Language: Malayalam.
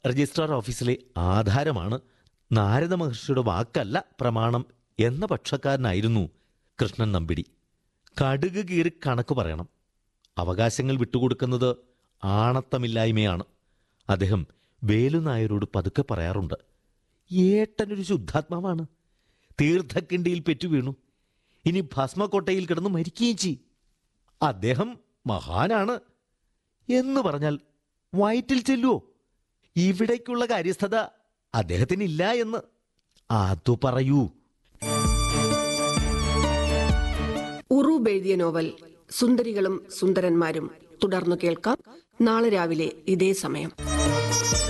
രജിസ്ട്രാർ ഓഫീസിലെ ആധാരമാണ് നാരദ മഹർഷിയുടെ വാക്കല്ല പ്രമാണം എന്ന പക്ഷക്കാരനായിരുന്നു കൃഷ്ണൻ നമ്പിടി കടുക് കീറി കണക്ക് പറയണം അവകാശങ്ങൾ വിട്ടുകൊടുക്കുന്നത് ആണത്തമില്ലായ്മയാണ് അദ്ദേഹം വേലുനായരോട് പതുക്കെ പറയാറുണ്ട് ഏട്ടനൊരു ശുദ്ധാത്മാവാണ് തീർത്ഥക്കിണ്ടിയിൽ പെറ്റു വീണു ഇനി ഭസ്മക്കോട്ടയിൽ കിടന്ന് മരിക്കുകയും ചെയ്യും അദ്ദേഹം മഹാനാണ് എന്ന് പറഞ്ഞാൽ വയറ്റിൽ ചെല്ലുവോ ഇവിടേക്കുള്ള കാര്യസ്ഥത അദ്ദേഹത്തിനില്ല എന്ന് അതു പറയൂ ഉറൂബ് എഴുതിയ നോവൽ സുന്ദരികളും സുന്ദരന്മാരും തുടർന്നു കേൾക്കാം നാളെ രാവിലെ ഇതേ സമയം